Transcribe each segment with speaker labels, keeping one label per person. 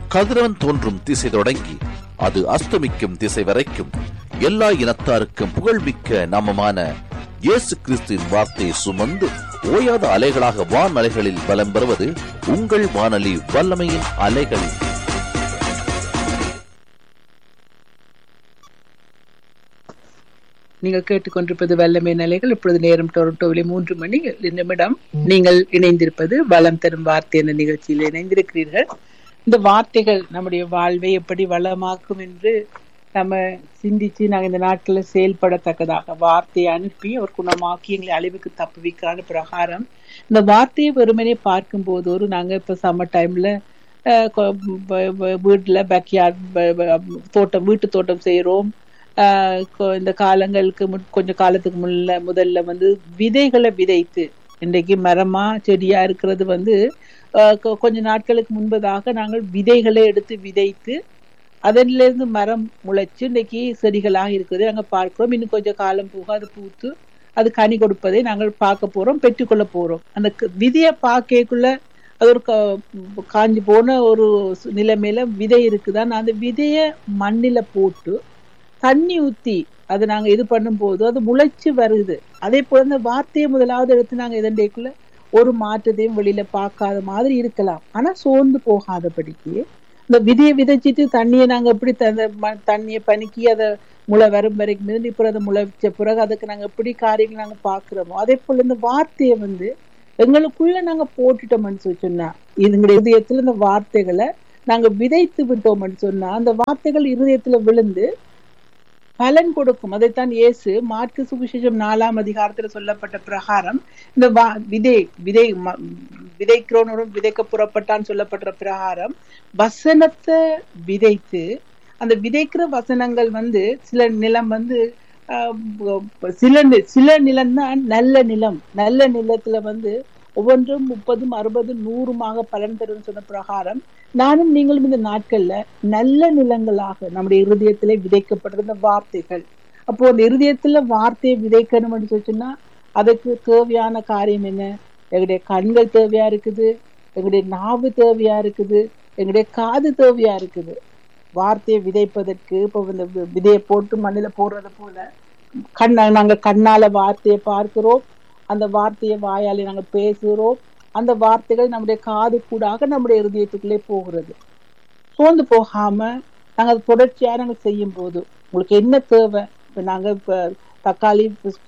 Speaker 1: கதிரவன் தோன்றும் திசை தொடங்கி அது அஸ்தமிக்கும் திசை வரைக்கும் எல்லா இனத்தாருக்கும் புகழ்மிக்க நாமமான இயேசு கிறிஸ்துவின் வார்த்தையை சுமந்து ஓயாத அலைகளாக வான் அலைகளில் பலம் பெறுவது உங்கள் வானொலி வல்லமையின் அலைகள்
Speaker 2: நீங்கள் கேட்டுக்கொண்டிருப்பது வல்லமை நிலைகள் இப்பொழுது நேரம் டொரண்டோவிலே மூன்று மணி நிமிடம் நீங்கள் இணைந்திருப்பது வளம் தரும் வார்த்தை என்ற நிகழ்ச்சியில் இணைந்திருக்கிறீர்கள் இந்த வார்த்தைகள் நம்முடைய வாழ்வை எப்படி வளமாக்கும் என்று நம்ம சிந்திச்சு நாங்கள் இந்த நாட்டில் செயல்படத்தக்கதாக வார்த்தையை அனுப்பி அவர் குணமாக்கி எங்களை அழிவுக்கு தப்புவிக்கான பிரகாரம் இந்த வார்த்தையை வெறுமனே பார்க்கும்போது ஒரு நாங்கள் இப்போ சம்மர் டைம்ல வீட்டில் பேக்யார்ட் தோட்டம் வீட்டு தோட்டம் செய்கிறோம் இந்த காலங்களுக்கு கொஞ்சம் காலத்துக்கு முன்ன முதல்ல வந்து விதைகளை விதைத்து இன்றைக்கு மரமா செடியா இருக்கிறது வந்து கொஞ்ச நாட்களுக்கு முன்பதாக நாங்கள் விதைகளை எடுத்து விதைத்து அதிலிருந்து மரம் முளைச்சு இன்னைக்கு செடிகளாக இருக்குது நாங்க பார்க்கிறோம் இன்னும் கொஞ்சம் காலம் போக அது பூத்து அது கனி கொடுப்பதை நாங்கள் பார்க்க போறோம் பெற்றுக்கொள்ள போறோம் அந்த விதையை பார்க்கக்குள்ள அது ஒரு காஞ்சி போன ஒரு நிலைமையில விதை இருக்குதான் அந்த விதைய மண்ணில போட்டு தண்ணி ஊத்தி அதை நாங்க இது பண்ணும் போது அது முளைச்சு வருது அதே போல இந்த வார்த்தையை முதலாவது எடுத்து நாங்க இதண்டைக்குள்ள ஒரு மாற்றத்தையும் வெளியில பார்க்காத மாதிரி இருக்கலாம் ஆனா சோர்ந்து போகாதபடிக்கு இந்த விதையை விதைச்சிட்டு தண்ணியை நாங்க எப்படி தண்ணியை பனிக்கி அதை முளை வரும் வரைக்கும் இப்போ அதை முளைச்ச பிறகு அதுக்கு நாங்க எப்படி காரியங்கள் நாங்க பாக்குறோமோ அதே போல இந்த வார்த்தையை வந்து எங்களுக்குள்ள நாங்க போட்டுட்டோம்னு சொல்லி சொன்னா இதுங்களுடைய இதயத்துல இந்த வார்த்தைகளை நாங்க விதைத்து விட்டோம்னு சொன்னா அந்த வார்த்தைகள் இருதயத்துல விழுந்து பலன் கொடுக்கும் அதைத்தான் இயேசு மார்க்கு சுவிசேஷம் நாலாம் அதிகாரத்துல சொல்லப்பட்ட பிரகாரம் இந்த வா விதை விதை விதைக்கிறோனும் விதைக்க புறப்பட்டான்னு சொல்லப்பட்ட பிரகாரம் வசனத்தை விதைத்து அந்த விதைக்கிற வசனங்கள் வந்து சில நிலம் வந்து சில சில நிலம் தான் நல்ல நிலம் நல்ல நிலத்துல வந்து ஒவ்வொன்றும் முப்பதும் அறுபதும் நூறுமாக பலன் தரும் சொன்ன பிரகாரம் நானும் நீங்களும் இந்த நாட்கள்ல நல்ல நிலங்களாக நம்முடைய இருதயத்திலே விதைக்கப்பட்டிருந்த வார்த்தைகள் அப்போ அந்த இருதயத்துல வார்த்தையை விதைக்கணும்னு சொல்லிச்சுன்னா அதுக்கு தேவையான காரியம் என்ன எங்களுடைய கண்கள் தேவையா இருக்குது எங்களுடைய நாவு தேவையா இருக்குது எங்களுடைய காது தேவையா இருக்குது வார்த்தையை விதைப்பதற்கு இப்போ இந்த விதையை போட்டு மண்ணில போடுறது போல கண்ண நாங்க கண்ணால வார்த்தையை பார்க்கிறோம் அந்த வார்த்தையை வாயாலே நாங்கள் பேசுகிறோம் அந்த வார்த்தைகள் நம்முடைய காது கூடாக நம்முடைய இருதயத்துக்குள்ளே போகிறது சோர்ந்து போகாம நாங்க அதை தொடர்ச்சியா நாங்கள் செய்யும் போது உங்களுக்கு என்ன தேவை இப்ப நாங்க இப்ப தக்காளி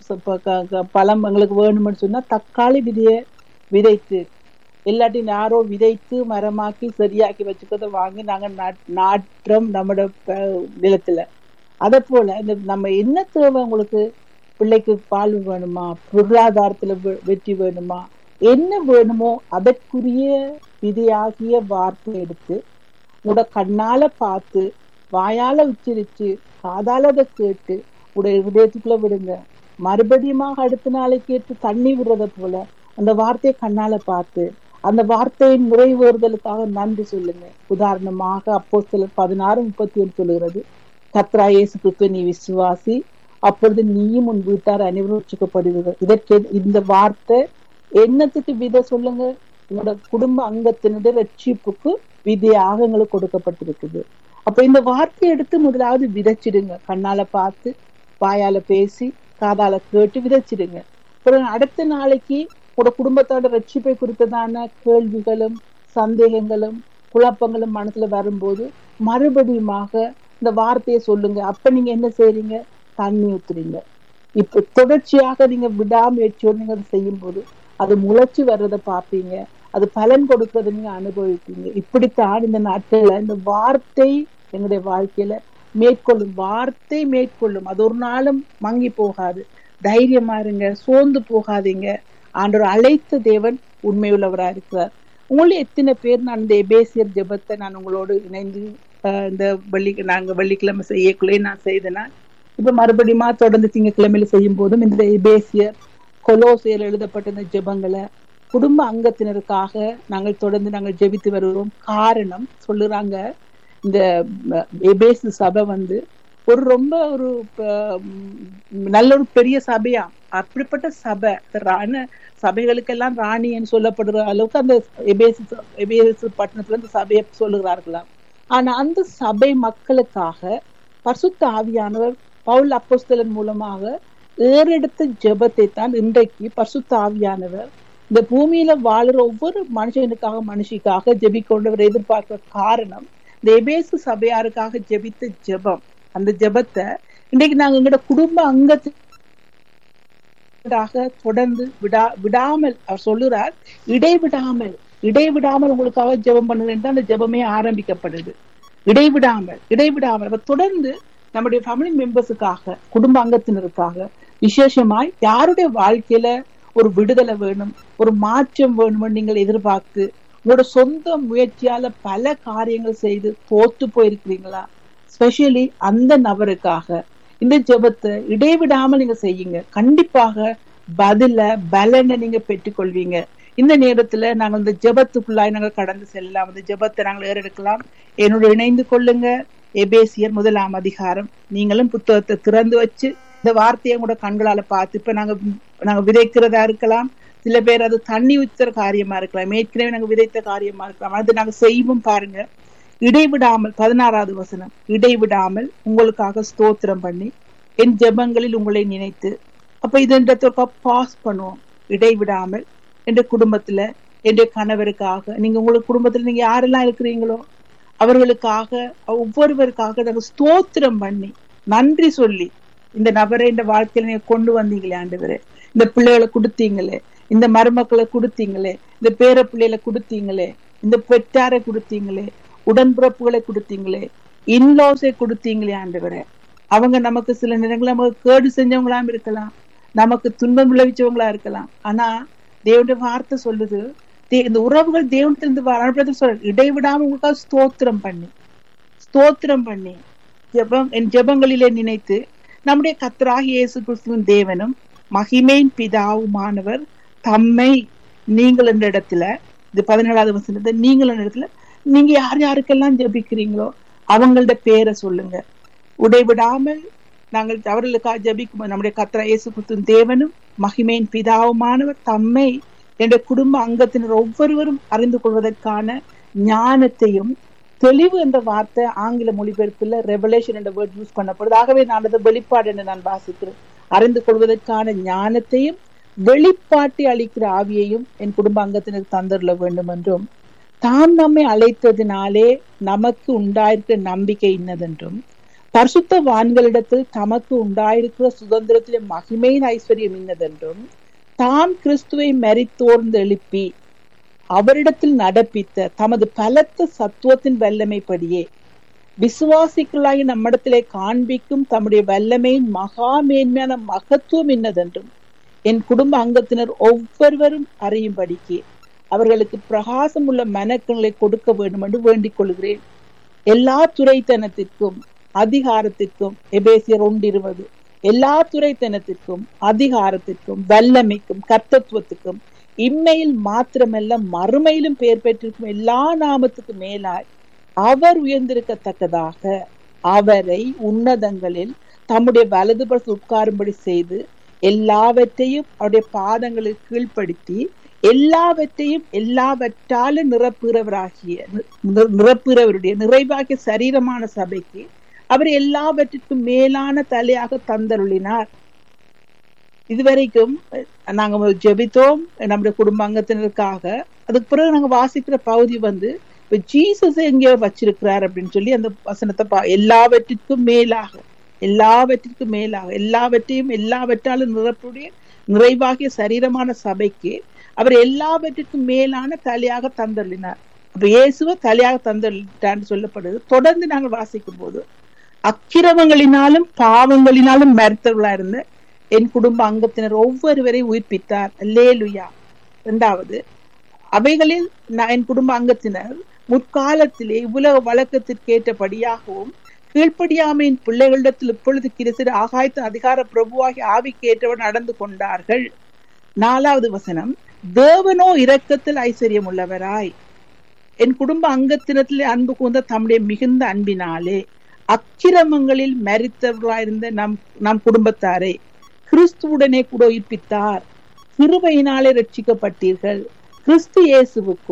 Speaker 2: பழம் எங்களுக்கு வேணும்னு சொன்னா தக்காளி விதைய விதைத்து எல்லாத்தையும் யாரோ விதைத்து மரமாக்கி சரியாக்கி வச்சுக்கிறத வாங்கி நாங்க நாட்டுறோம் நம்மளோட நிலத்துல அதே போல இந்த நம்ம என்ன தேவை உங்களுக்கு பிள்ளைக்கு பால் வேணுமா பொருளாதாரத்துல வெற்றி வேணுமா என்ன வேணுமோ அதற்குரிய விதையாகிய வார்த்தை எடுத்து உங்களோட கண்ணால பார்த்து வாயால உச்சரிச்சு காதால அதை கேட்டு உடைய இதயத்துக்குள்ள விடுங்க மறுபடியுமாக அடுத்த நாளைக்கு ஏற்று தண்ணி விடுறத போல அந்த வார்த்தையை கண்ணால பார்த்து அந்த வார்த்தையின் நிறைவேறுதலுக்காக நன்றி சொல்லுங்க உதாரணமாக அப்போ சிலர் பதினாறு முப்பத்தி ஏழு சொல்லுகிறது கத்ரா இயேசு கிறிஸ்துவ நீ விசுவாசி அப்பொழுது நீயும் உன் வீட்டார் அனைவரும் ரட்சிக்கப்படுவீர்கள் இதற்கு இந்த வார்த்தை என்னத்துக்கு விதை சொல்லுங்க உங்களோட குடும்ப அங்கத்தினுடைய ரட்சிப்புக்கு விதையாக எங்களுக்கு கொடுக்கப்பட்டிருக்குது அப்ப இந்த வார்த்தையை எடுத்து முதலாவது விதைச்சிடுங்க கண்ணால பார்த்து வாயால பேசி காதால கேட்டு விதைச்சிடுங்க அப்புறம் அடுத்த நாளைக்கு உங்களோட குடும்பத்தோட ரட்சிப்பை குறித்ததான கேள்விகளும் சந்தேகங்களும் குழப்பங்களும் மனசுல வரும்போது மறுபடியுமாக இந்த வார்த்தையை சொல்லுங்க அப்ப நீங்க என்ன செய்றீங்க தண்ணி ஊத்துறீங்க இப்ப தொடர்ச்சியாக நீங்க விடாமுயற்சியோடு நீங்க அதை செய்யும் போது அது முளைச்சு வர்றதை பார்ப்பீங்க அது பலன் கொடுக்கறத நீங்க அனுபவிப்பீங்க இப்படித்தான் இந்த நாட்கள்ல இந்த வார்த்தை எங்களுடைய வாழ்க்கையில மேற்கொள்ளும் வார்த்தை மேற்கொள்ளும் அது ஒரு நாளும் மங்கி போகாது தைரியமா இருங்க சோர்ந்து போகாதீங்க ஆண்டவர் அழைத்த தேவன் உண்மையுள்ளவரா இருக்கிறார் உங்களை எத்தனை பேர் நான் இந்த எபேசியர் ஜெபத்தை நான் உங்களோடு இணைந்து இந்த வெள்ளி நாங்க வெள்ளிக்கிழமை செய்யக்குள்ளே நான் செய்தேன்னா இப்ப மறுபடியுமா தொடர்ந்து திங்கக்கிழமையில செய்யும் போதும் இந்த எபேசியர் கொலோசியர் எழுதப்பட்ட இந்த ஜெபங்களை குடும்ப அங்கத்தினருக்காக நாங்கள் தொடர்ந்து நாங்கள் ஜெபித்து வருகிறோம் காரணம் சொல்லுறாங்க இந்த எபேசு சபை வந்து ஒரு ரொம்ப ஒரு நல்ல ஒரு பெரிய சபையா அப்படிப்பட்ட சபை ராண சபைகளுக்கெல்லாம் ராணின்னு சொல்லப்படுற அளவுக்கு அந்த எபேசு எபேசு பட்டணத்துல இந்த சபையை சொல்லுகிறார்களாம் ஆனா அந்த சபை மக்களுக்காக பரிசுத்த ஆவியானவர் பவுல் அப்போஸ்தலன் மூலமாக ஏறெடுத்த ஜெபத்தை தான் இன்றைக்கு பரிசுத்த ஆவியானவர் இந்த பூமியில வாழுற ஒவ்வொரு மனுஷனுக்காக மனுஷிக்காக ஜெபிக்கொண்டவர் எதிர்பார்க்கிற காரணம் இந்த எபேசு சபையாருக்காக ஜெபித்த ஜெபம் அந்த ஜெபத்தை இன்றைக்கு நாங்க எங்களோட குடும்ப அங்கத்து தொடர்ந்து விடா விடாமல் அவர் சொல்லுறார் இடைவிடாமல் இடைவிடாமல் உங்களுக்காக ஜெபம் பண்ணுறேன் அந்த ஜெபமே ஆரம்பிக்கப்படுது இடைவிடாமல் இடைவிடாமல் அவர் தொடர்ந்து நம்முடைய ஃபேமிலி மெம்பர்ஸுக்காக குடும்ப அங்கத்தினருக்காக விசேஷமாய் யாருடைய வாழ்க்கையில ஒரு விடுதலை வேணும் ஒரு மாற்றம் வேணும்னு நீங்கள் எதிர்பார்த்து உங்களோட சொந்த முயற்சியால பல காரியங்கள் செய்து தோத்து போயிருக்கிறீங்களா ஸ்பெஷலி அந்த நபருக்காக இந்த ஜெபத்தை இடைவிடாமல் நீங்க செய்யுங்க கண்டிப்பாக பதில பலனை நீங்க பெற்றுக்கொள்வீங்க இந்த நேரத்துல நாங்கள் இந்த ஜெபத்துக்குள்ளாய் நாங்கள் கடந்து செல்லலாம் அந்த ஜெபத்தை நாங்கள் ஏறெடுக்கலாம் என்னோட இணைந்து கொள்ளுங்க எபேசியர் முதலாம் அதிகாரம் நீங்களும் புத்தகத்தை திறந்து வச்சு இந்த வார்த்தையை கூட கண்களால பார்த்து இப்ப நாங்க நாங்க விதைக்கிறதா இருக்கலாம் சில பேர் அது தண்ணி ஊத்துற காரியமா இருக்கலாம் ஏற்கனவே நாங்க விதைத்த காரியமா இருக்கலாம் அது நாங்க செய்வோம் பாருங்க இடைவிடாமல் பதினாறாவது வசனம் இடைவிடாமல் உங்களுக்காக ஸ்தோத்திரம் பண்ணி என் ஜெபங்களில் உங்களை நினைத்து அப்ப இது பாஸ் பண்ணுவோம் இடைவிடாமல் என்ற குடும்பத்துல என்ற கணவருக்காக நீங்க உங்களுக்கு குடும்பத்துல நீங்க யாரெல்லாம் இருக்கிறீங்களோ அவர்களுக்காக ஒவ்வொருவருக்காக நாங்க ஸ்தோத்திரம் பண்ணி நன்றி சொல்லி இந்த நபரை இந்த வாழ்க்கையில நீங்க கொண்டு வந்தீங்களே ஆண்டவரே இந்த பிள்ளைகளை கொடுத்தீங்களே இந்த மருமக்களை கொடுத்தீங்களே இந்த பேர பிள்ளைகளை கொடுத்தீங்களே இந்த பெற்றாரை கொடுத்தீங்களே உடன்பிறப்புகளை கொடுத்தீங்களே இன்லாஸை கொடுத்தீங்களே ஆண்டவரே அவங்க நமக்கு சில நேரங்களில் நமக்கு கேடு செஞ்சவங்களாம் இருக்கலாம் நமக்கு துன்பம் விளைவிச்சவங்களா இருக்கலாம் ஆனா தேவனுடைய வார்த்தை சொல்லுது இந்த உறவுகள் தேவனத்திலிருந்து அனுப்புறது சொல்ற இடைவிடாம உங்களுக்காக ஸ்தோத்திரம் பண்ணி ஸ்தோத்திரம் பண்ணி ஜெபம் என் ஜெபங்களிலே நினைத்து நம்முடைய கத்தராக இயேசு கிறிஸ்துவின் தேவனும் மகிமையின் பிதாவுமானவர் தம்மை நீங்கள் என்ற இடத்துல இது பதினேழாவது வசனத்தை நீங்கள் என்ற இடத்துல நீங்க யார் யாருக்கெல்லாம் ஜபிக்கிறீங்களோ அவங்களோட பேரை சொல்லுங்க உடைவிடாமல் நாங்கள் அவர்களுக்காக ஜபிக்கும் நம்முடைய கத்திரா இயேசு கிறிஸ்துவின் தேவனும் மகிமையின் பிதாவுமானவர் தம்மை என்ற குடும்ப அங்கத்தினர் ஒவ்வொருவரும் அறிந்து கொள்வதற்கான ஞானத்தையும் தெளிவு என்ற வார்த்தை ஆங்கில மொழிபெயர்ப்புல ரெவலேஷன் என்ற வேர்ட் யூஸ் பண்ணப்படுது ஆகவே நான் அதை வெளிப்பாடு என்று நான் வாசிக்கிறேன் அறிந்து கொள்வதற்கான ஞானத்தையும் வெளிப்பாட்டை அளிக்கிற ஆவியையும் என் குடும்ப அங்கத்தினர் தந்துள்ள வேண்டும் என்றும் தாம் நம்மை அழைத்ததினாலே நமக்கு உண்டாயிருக்கிற நம்பிக்கை இன்னதென்றும் பரிசுத்த வான்களிடத்தில் தமக்கு உண்டாயிருக்கிற சுதந்திரத்திலே மகிமையின் ஐஸ்வர்யம் இன்னதென்றும் தாம் கிறிஸ்துவை மறித்தோர்ந்து எழுப்பி அவரிடத்தில் நடப்பித்த தமது பலத்த சத்துவத்தின் வல்லமைப்படியே விசுவாசிகளாகி நம்மிடத்திலே காண்பிக்கும் தம்முடைய வல்லமையின் மகா மேன்மையான மகத்துவம் என்னதென்றும் என் குடும்ப அங்கத்தினர் ஒவ்வொருவரும் அறியும்படிக்கு அவர்களுக்கு பிரகாசம் உள்ள மனக்கங்களை கொடுக்க வேண்டும் என்று வேண்டிக் கொள்கிறேன் எல்லா துறைத்தனத்திற்கும் அதிகாரத்திற்கும் எபேசியர் ஒன்றிருவது எல்லா துறைத்தனத்திற்கும் அதிகாரத்திற்கும் வல்லமைக்கும் கர்த்தத்துவத்துக்கும் இம்மையில் மாத்திரமல்ல மறுமையிலும் பெயர் பெற்றிருக்கும் எல்லா நாமத்துக்கும் மேலாய் அவர் உயர்ந்திருக்கத்தக்கதாக அவரை உன்னதங்களில் தம்முடைய வலதுபுறத்து உட்காரும்படி செய்து எல்லாவற்றையும் அவருடைய பாதங்களில் கீழ்ப்படுத்தி எல்லாவற்றையும் எல்லாவற்றாலும் நிரப்புகிறவராகிய நிரப்புகிறவருடைய நிறைவாகிய சரீரமான சபைக்கு அவர் எல்லாவற்றிற்கும் மேலான தலையாக தந்தருளினார் இதுவரைக்கும் நாங்க ஜெபித்தோம் நம்முடைய குடும்ப அங்கத்தினருக்காக அதுக்கு பிறகு நாங்க வாசிக்கிற பகுதி வந்து இப்ப ஜீசஸ் எங்கேயோ வச்சிருக்கிறார் அப்படின்னு சொல்லி அந்த வசனத்தை பா எல்லாவற்றிற்கும் மேலாக எல்லாவற்றிற்கும் மேலாக எல்லாவற்றையும் எல்லாவற்றாலும் நிரப்புடைய நிறைவாகிய சரீரமான சபைக்கு அவர் எல்லாவற்றிற்கும் மேலான தலையாக தந்தள்ளினார் அப்ப இயேசுவ தலையாக தந்தள்ளிட்டான்னு சொல்லப்படுது தொடர்ந்து நாங்கள் வாசிக்கும் போது அக்கிரமங்களினாலும் பாவங்களினாலும் மறுத்தவர்களா இருந்த என் குடும்ப அங்கத்தினர் ஒவ்வொருவரை உயிர்ப்பித்தார் லேலுயா இரண்டாவது அவைகளில் என் குடும்ப அங்கத்தினர் முற்காலத்திலே இவ்வுலக வழக்கத்திற்கேற்றபடியாகவும் கீழ்ப்படியாமையின் பிள்ளைகளிடத்தில் இப்பொழுது கிரிசிறு ஆகாய்த்த அதிகார பிரபுவாகி ஆவிக்கேற்றவர் நடந்து கொண்டார்கள் நாலாவது வசனம் தேவனோ இரக்கத்தில் ஐஸ்வர்யம் உள்ளவராய் என் குடும்ப அங்கத்தினத்திலே அன்பு கூர்ந்த தம்முடைய மிகுந்த அன்பினாலே அக்கிரமங்களில் மறித்தவர்களாயிருந்த நம் நம் குடும்பத்தாரை கிறிஸ்துவுடனே கூட உயிர்ப்பித்தார் கிருபையினாலே ரட்சிக்கப்பட்டீர்கள் கிறிஸ்து இயேசுவுக்குள்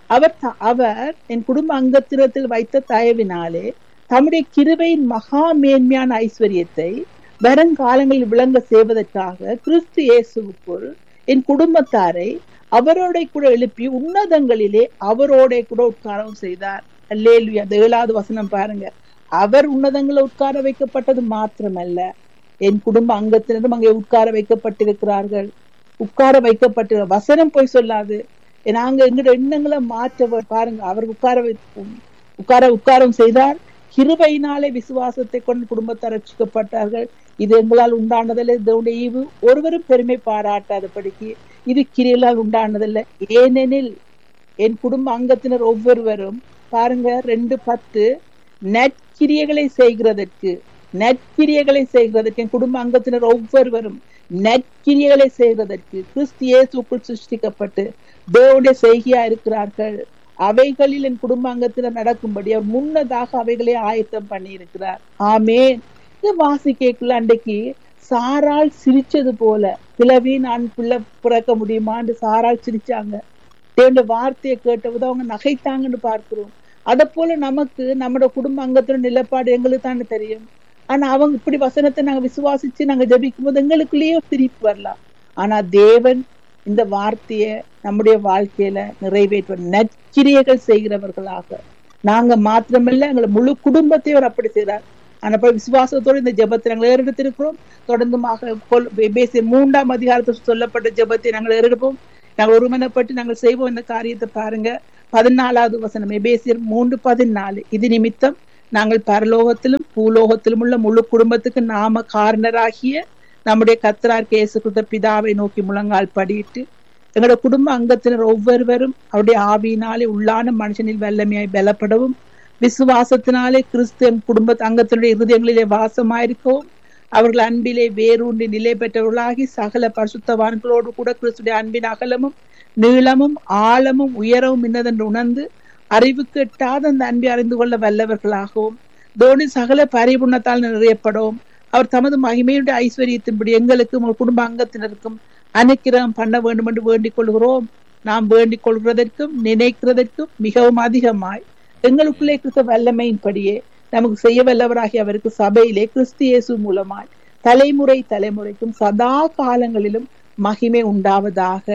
Speaker 2: அவர் த- அவர் என் குடும்ப அங்கத்தினத்தில் வைத்த தயவினாலே தம்முடைய கிருபையின் மகா மேன்மையான ஐஸ்வர்யத்தை வருங்காலங்களில் விளங்க செய்வதற்காக கிறிஸ்து இயேசுவுக்குள் என் குடும்பத்தாரை அவரோட கூட எழுப்பி உன்னதங்களிலே அவரோட கூட உட்காரவும் செய்தார் அல்லேலுயா அந்த ஏழாவது வசனம் பாருங்க அவர் உன்னதங்களை உட்கார வைக்கப்பட்டது மாத்திரமல்ல என் குடும்ப அங்கத்தினரும் அங்கே உட்கார வைக்கப்பட்டிருக்கிறார்கள் உட்கார வைக்கப்பட்டு வசனம் போய் சொல்லாது நாங்க எங்களோட எண்ணங்களை மாற்ற வே- பாருங்க அவர் உட்கார வை உட்கார உட்காரம் செய்தார் கிருபையினாலே விசுவாசத்தை கொண்டு குடும்பத்தார் ரட்சிக்கப்பட்டார்கள் இது எங்களால் உண்டானதில்லை இதனுடைய ஈவு ஒருவரும் பெருமை பாராட்டாதபடிக்கு இது கிரியலால் உண்டானதில்லை ஏனெனில் என் குடும்ப அங்கத்தினர் ஒவ்வொருவரும் பாருங்க ரெண்டு பத்து நற்கிரியைகளை செய்கிறதற்கு நற்கிரியைகளை செய்கிறதற்கு என் குடும்ப அங்கத்தினர் ஒவ்வொருவரும் நற்கிரியைகளை செய்கிறதற்கு கிறிஸ்து இயேசுக்குள் சிருஷ்டிக்கப்பட்டு தேவனுடைய செய்கையா இருக்கிறார்கள் அவைகளில் என் குடும்ப அங்கத்தினர் நடக்கும்படி அவர் முன்னதாக அவைகளை ஆயத்தம் பண்ணி இருக்கிறார் ஆமேன் இது வாசிக்கக்குள்ள அன்றைக்கு சாரால் சிரிச்சது போல பிளவி நான் பிள்ளை பிறக்க முடியுமான்னு சாரால் சிரிச்சாங்க தேவனுடைய வார்த்தையை கேட்டபோது அவங்க நகைத்தாங்கன்னு பார்க்கிறோம் அதை போல நமக்கு நம்மளோட குடும்ப அங்கத்தோட நிலப்பாடு எங்களுக்கு தானே தெரியும் ஆனா அவங்க இப்படி வசனத்தை நாங்க விசுவாசிச்சு நாங்க ஜெபிக்கும் போது எங்களுக்குள்ளேயே சிரிப்பு வரலாம் ஆனா தேவன் இந்த வார்த்தையை நம்முடைய வாழ்க்கையில நிறைவேற்ற நற்கிரியைகள் செய்கிறவர்களாக நாங்க மாத்திரமல்ல எங்களை முழு குடும்பத்தையும் அவர் அப்படி செய்றார் ஆனா போய் விசுவாசத்தோடு இந்த ஜெபத்தை நாங்கள் ஏறெடுத்திருக்கிறோம் தொடர்ந்துமாக கொல்- எபேசிய மூன்றாம் அதிகாரத்தில் சொல்லப்பட்ட ஜெபத்தை நாங்கள் ஏறெடுப்போம் நாங்கள் ஒருமனப்பட்டு நாங்கள் செய்வோம் இந்த காரியத்தை பாருங்க பதினாலாவது வசனம் எபேசியர் மூன்று பதினாலு இது நிமித்தம் நாங்கள் பரலோகத்திலும் பூலோகத்திலும் உள்ள முழு குடும்பத்துக்கு நாம காரணராகிய நம்முடைய கத்தரார் கேசு கொடுத்த பிதாவை நோக்கி முழங்கால் படியிட்டு எங்களோட குடும்ப அங்கத்தினர் ஒவ்வொருவரும் அவருடைய ஆவியினாலே உள்ளான மனுஷனில் வல்லமையாய் பலப்படவும் விசுவாசத்தினாலே கிறிஸ்துவன் குடும்ப அங்கத்தினுடைய இருதயங்களிலே வாசமாயிருக்கவும் அவர்கள் அன்பிலே வேரூன்றி நிலை பெற்றவர்களாகி சகல பரிசுத்தவான்களோடு கூட கிறிஸ்துடைய அன்பின் அகலமும் நீளமும் ஆழமும் உயரவும் இன்னதென்று உணர்ந்து அறிவுக்கு எட்டாத அந்த அன்பை அறிந்து கொள்ள வல்லவர்களாகவும் தோனி சகல பரிபுணத்தால் நிறையப்படவும் அவர் தமது மகிமையுடைய ஐஸ்வர்யத்தின்படி எங்களுக்கும் உங்கள் குடும்ப அங்கத்தினருக்கும் அனுக்கிரகம் பண்ண வேண்டும் என்று வேண்டிக் கொள்கிறோம் நாம் வேண்டிக் கொள்கிறதற்கும் நினைக்கிறதற்கும் மிகவும் அதிகமாய் எங்களுக்குள்ளே கிறிஸ்த வல்லமையின்படியே நமக்கு செய்ய வல்லவராகிய அவருக்கு சபையிலே கிறிஸ்து இயேசு மூலமாய் தலைமுறை தலைமுறைக்கும் சதா காலங்களிலும் மகிமை உண்டாவதாக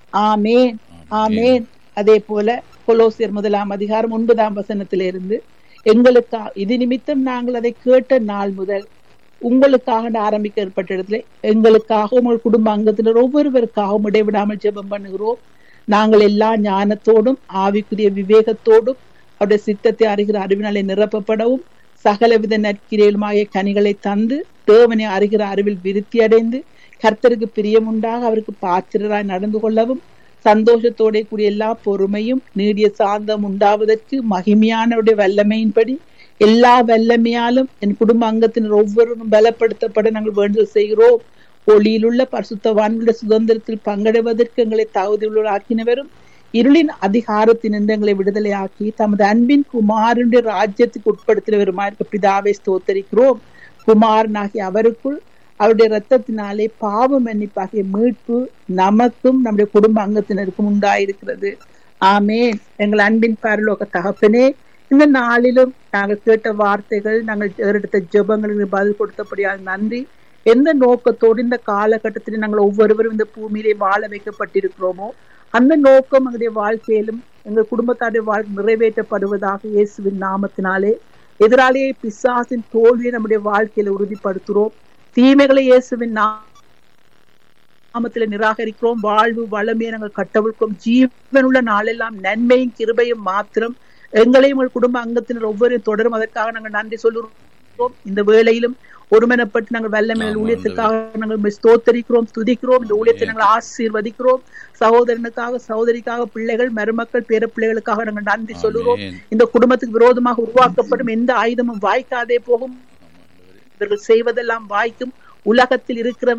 Speaker 2: ஆமேன் ஆமேன் அதே போல கொலோசியர் முதலாம் அதிகாரம் ஒன்பதாம் வசனத்திலிருந்து எங்களுக்கா இது நிமித்தம் நாங்கள் அதை கேட்ட நாள் முதல் உங்களுக்காக ஆரம்பிக்க ஏற்பட்ட இடத்துல எங்களுக்காக உங்கள் குடும்ப அங்கத்தினர் ஒவ்வொருவருக்காகவும் இடைவிடாமல் ஜெபம் பண்ணுகிறோம் நாங்கள் எல்லா ஞானத்தோடும் ஆவிக்குரிய விவேகத்தோடும் அவருடைய சித்தத்தை அறிகிற அறிவினாலே நிரப்பப்படவும் சகலவித நற்கிரையிலுமாகிய கனிகளை தந்து தேவனை அறிகிற அறிவில் விருத்தி அடைந்து கர்த்தருக்கு பிரியமுண்டாக அவருக்கு பாத்திரராய் நடந்து கொள்ளவும் சந்தோஷத்தோட கூடிய எல்லா பொறுமையும் நீடிய சாந்தம் உண்டாவதற்கு மகிமையானவருடைய வல்லமையின்படி எல்லா வல்லமையாலும் என் குடும்ப அங்கத்தினர் ஒவ்வொருவரும் பலப்படுத்தப்பட நாங்கள் வேண்டுதல் செய்கிறோம் ஒளியிலுள்ள பரிசுத்தவான்களுடைய சுதந்திரத்தில் பங்கடைவதற்கு எங்களை தகுதியுள்ள ஆக்கினவரும் இருளின் அதிகாரத்தினின்று எங்களை விடுதலை ஆக்கி தமது அன்பின் குமாரனுடைய ராஜ்யத்துக்கு உட்படுத்தினவருமா இருக்க பிதாவை ஸ்தோத்தரிக்கிறோம் குமாரனாகிய அவருக்குள் அவருடைய ரத்தத்தினாலே பாவ மன்னிப்பாகிய மீட்பு நமக்கும் நம்முடைய குடும்ப அங்கத்தினருக்கும் உண்டாயிருக்கிறது ஆமேன் எங்கள் அன்பின் பரலோக தகப்பனே இந்த நாளிலும் நாங்கள் கேட்ட வார்த்தைகள் நாங்கள் எடுத்த ஜெபங்களுக்கு பதில் கொடுத்தபடியால் நன்றி எந்த நோக்கத்தோடு இந்த காலகட்டத்தில் நாங்கள் ஒவ்வொருவரும் இந்த பூமியிலே வாழ வைக்கப்பட்டிருக்கிறோமோ அந்த நோக்கம் எங்களுடைய வாழ்க்கையிலும் எங்கள் குடும்பத்தாருடைய வாழ்க்கை நிறைவேற்றப்படுவதாக இயேசுவின் நாமத்தினாலே எதிராளியை பிசாசின் தோல்வியை நம்முடைய வாழ்க்கையில உறுதிப்படுத்துகிறோம் தீமைகளை இயேசுவின் நாமத்தில நிராகரிக்கிறோம் வாழ்வு வளமையை நாங்கள் கட்டவிழ்க்கிறோம் ஜீவனுள்ள நாளெல்லாம் நன்மையும் கிருபையும் மாத்திரம் எங்களையும் உங்கள் குடும்ப அங்கத்தினர் ஒவ்வொரு தொடரும் அதற்காக நாங்கள் நன்றி சொல்லுகிறோம் இந்த வேளையிலும் ஒருமனப்பட்டு நாங்கள் வல்லமையில் ஊழியத்துக்காக நாங்கள் ஸ்தோத்தரிக்கிறோம் துதிக்கிறோம் இந்த ஊழியத்தை நாங்கள் ஆசீர்வதிக்கிறோம் சகோதரனுக்காக சகோதரிக்காக பிள்ளைகள் மருமக்கள் பேர பிள்ளைகளுக்காக நாங்கள் நன்றி சொல்லுகிறோம் இந்த குடும்பத்துக்கு விரோதமாக உருவாக்கப்படும் எந்த ஆயுதமும் வாய்க்காதே போகும் இவர்கள் செய்வதெல்லாம் வாய்க்கும் உலகத்தில் இருக்கிறவனிலும்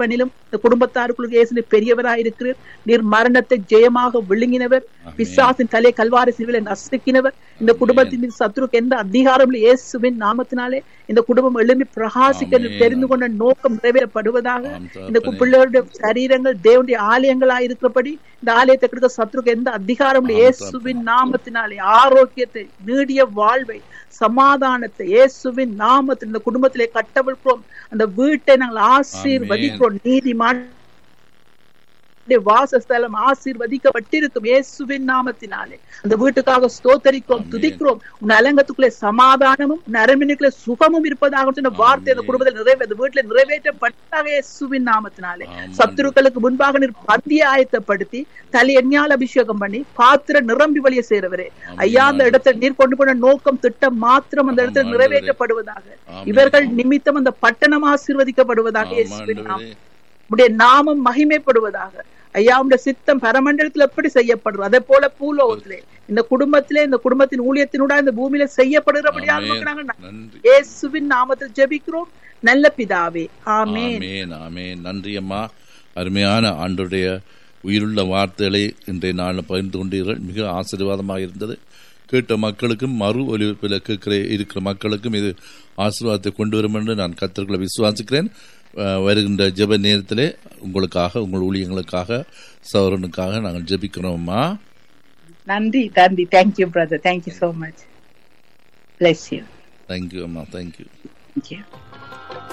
Speaker 2: இந்த குடும்பத்தாருக்குள்ள இயேசு நீர் பெரியவராய் இருக்கிறீர் நீர் மரணத்தை ஜெயமாக விழுங்கினவர் பிசாசின் தலை கல்வாரி சிலுவையில நசுக்கினவர் இந்த குடும்பத்தின் மீது சத்துருக்கு எந்த அதிகாரம் இல்லை. இயேசுவின் நாமத்தினாலே இந்த குடும்பம் எழும்பி பிரகாசிக்க
Speaker 3: ஆமென்.
Speaker 2: தெரிந்து கொண்ட நோக்கம் நிறைவேறப்படுவதாக
Speaker 3: ஆம்
Speaker 2: இந்த
Speaker 3: தகப்பனே.
Speaker 2: பிள்ளைகளுடைய சரீரங்கள் தேவனுடைய ஆலயங்களாய் இருக்கிறபடி இந்த ஆலயத்தை கொடுக்க சத்துருக்கு எந்த அதிகாரம் இல்லை.
Speaker 3: ஆம்
Speaker 2: இயேசுவின் நாமத்தினாலே ஆரோக்கியத்தை நீடிய வாழ்வை சமாதானத்தை இயேசுவின் நாமத்தில் இந்த குடும்பத்திலே கட்டவிழ்க்கிறோம் அந்த வீட்டை நாங்கள் ஆசீர்வதிக்கிறோம் நீதிமான் வாசஸ்தலம் ஆசீர்வதிக்கப்பட்டிருக்கும் இயேசுவின் நாமத்தினாலே அந்த வீட்டுக்காக ஸ்தோத்தரிக்கிறோம்
Speaker 3: ஆமென்.
Speaker 2: துதிக்கிறோம் உன் அலங்கத்துக்குள்ளே சமாதானமும் உன் அரண்மனைக்குள்ளே சுகமும் இருப்பதாக சொன்ன வார்த்தை அந்த
Speaker 3: ஆமென்.
Speaker 2: குடும்பத்தில் நிறைவே அந்த வீட்டுல நிறைவேற்றப்பட்டதாக இயேசுவின் நாமத்தினாலே
Speaker 3: ஆமென்.
Speaker 2: சத்துருக்களுக்கு முன்பாக நீர் பந்திய ஆயத்தப்படுத்தி தலை எண்ணால் அபிஷேகம் பண்ணி பாத்திர நிரம்பி வழிய சேரவரே
Speaker 3: ஆமென்.
Speaker 2: ஐயா அந்த இடத்துல நீர் கொண்டு போன நோக்கம் திட்டம் மாத்திரம் அந்த இடத்துல
Speaker 3: ஆமாம்,
Speaker 2: நிறைவேற்றப்படுவதாக
Speaker 3: ஆமென்.
Speaker 2: இவர்கள் நிமித்தம் அந்த பட்டணம் ஆசீர்வதிக்கப்படுவதாக
Speaker 3: ஆம்
Speaker 2: இயேசுவின் நாமம்
Speaker 3: ஆண்டவரே.
Speaker 2: உடைய நாமம் மகிமைப்படுவதாக ஐயா உடைய சித்தம் பரமண்டலத்தில் எப்படி செய்யப்படுறது அதே போல பூலோகத்திலே இந்த குடும்பத்திலே இந்த குடும்பத்தின் ஊழியத்தினூட இந்த பூமியில செய்யப்படுகிறபடியாக
Speaker 3: ஆமென்.
Speaker 2: நமக்கு நாங்கள்
Speaker 3: நன்றி
Speaker 2: இயேசுவின் நாமத்தில் ஜெபிக்கிறோம் நல்ல பிதாவே ஆமென்
Speaker 3: ஆமேன் ஆமேன் நன்றி அம்மா அருமையான ஆண்டுடைய உயிருள்ள வார்த்தைகளை இன்றைய நாளில் பகிர்ந்து கொண்டீர்கள் மிக ஆசீர்வாதமாக இருந்தது கேட்ட மக்களுக்கும் மறு ஒலிபரப்பில் கேட்கிற இருக்கிற மக்களுக்கும் இது ஆசீர்வாதத்தை கொண்டு வரும் என்று நான் கத்தர்களை விசுவாசிக்கிறேன் அஹ், வருகின்ற ஜெப நேரத்திலே உங்களுக்காக உங்கள் ஊழியங்களுக்காக சௌரனுக்காக நாங்கள் ஜெபிக்கிறோம்மா
Speaker 2: நன்றி நன்றி thank you brother thank you so much bless you
Speaker 3: thank you அம்மா தேங்க்யூ
Speaker 2: தேங்க்யூ